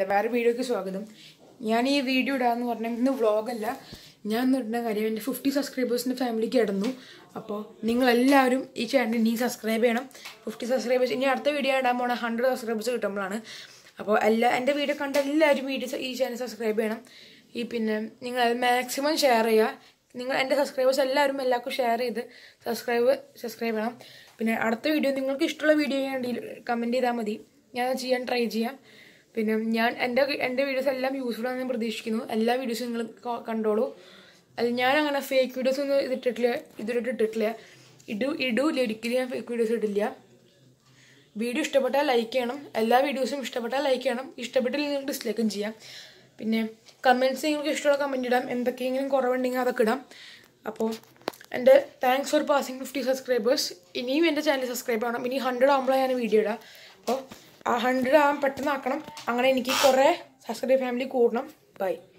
വേറെ വീഡിയോക്ക് സ്വാഗതം ഞാൻ ഈ വീഡിയോ ഇടാന്ന് പറഞ്ഞാൽ ഇന്ന് വ്ളോഗല്ല ഞാൻ ഇന്ന് ഇടുന്ന കാര്യം എൻ്റെ ഫിഫ്റ്റി സബ്സ്ക്രൈബേഴ്സിൻ്റെ ഫാമിലിക്ക് ഇടുന്നു അപ്പോൾ നിങ്ങളെല്ലാവരും ഈ ചാനൽ ഇനി സബ്സ്ക്രൈബ് ചെയ്യണം ഫിഫ്റ്റി സബ്സ്ക്രൈബേഴ്സ് ഇനി അടുത്ത വീഡിയോ ഇടാൻ പോണ ഹൺഡ്രഡ് സബ്സ്ക്രൈബേഴ്സ് കിട്ടുമ്പോഴാണ് അപ്പോൾ എല്ലാ എൻ്റെ വീഡിയോ കണ്ട എല്ലാവരും വീഡിയോ ഈ ചാനൽ സബ്സ്ക്രൈബ് ചെയ്യണം ഈ പിന്നെ നിങ്ങൾ മാക്സിമം ഷെയർ ചെയ്യുക നിങ്ങൾ എൻ്റെ സബ്സ്ക്രൈബേഴ്സ് എല്ലാവരും എല്ലാവർക്കും ഷെയർ ചെയ്ത് സബ്സ്ക്രൈബ് സബ്സ്ക്രൈബ് ചെയ്യണം പിന്നെ അടുത്ത വീഡിയോ നിങ്ങൾക്ക് ഇഷ്ടമുള്ള വീഡിയോ ചെയ്യേണ്ടി കമൻറ്റ് ചെയ്താൽ മതി ഞാൻ അത് ചെയ്യാൻ ട്രൈ ചെയ്യാം പിന്നെ ഞാൻ എൻ്റെ എൻ്റെ വീഡിയോസ് എല്ലാം യൂസ്ഫുൾ ആണെന്ന് ഞാൻ പ്രതീക്ഷിക്കുന്നു എല്ലാ വീഡിയോസും നിങ്ങൾ ക- കണ്ടോളൂ അത് ഞാൻ അങ്ങനെ ഫേക്ക് വീഡിയോസ് ഒന്നും ഇതിട്ടിട്ടില്ല ഇതുവരെ ഇട്ടിട്ടില്ല ഇടൂ ഇടൂല്ല ഒരിക്കലും ഞാൻ ഫേക്ക് വീഡിയോസ് ഇടില്ല വീഡിയോ ഇഷ്ടപ്പെട്ടാൽ ലൈക്ക് ചെയ്യണം എല്ലാ വീഡിയോസും ഇഷ്ടപ്പെട്ടാൽ ലൈക്ക് ചെയ്യണം ഇഷ്ടപ്പെട്ടില്ലെങ്കിൽ നിങ്ങൾക്ക് ഡിസ്ലൈക്കും ചെയ്യാം പിന്നെ കമൻറ്റ്സ് നിങ്ങൾക്ക് ഇഷ്ടമുള്ള കമൻറ്റ് ഇടാം എന്തൊക്കെയെങ്കിലും കുറവുണ്ടെങ്കിൽ അതൊക്കെ ഇടാം അപ്പോൾ എൻ്റെ thanks for passing fifty subscribers ഇനിയും എൻ്റെ ചാനൽ സബ്സ്ക്രൈബ് ചെയ്യണം ഇനി ഹൺഡ്രഡ് ആകുമ്പോഴാണ് ഞാൻ വീഡിയോ ഇടാം അപ്പോൾ ആ ഹൺഡ്രഡ് ആകാൻ പെട്ടെന്ന് ആക്കണം അങ്ങനെ എനിക്ക് കുറേ സബ്സ്ക്രൈബ് ഫാമിലി കൂടണം ബൈ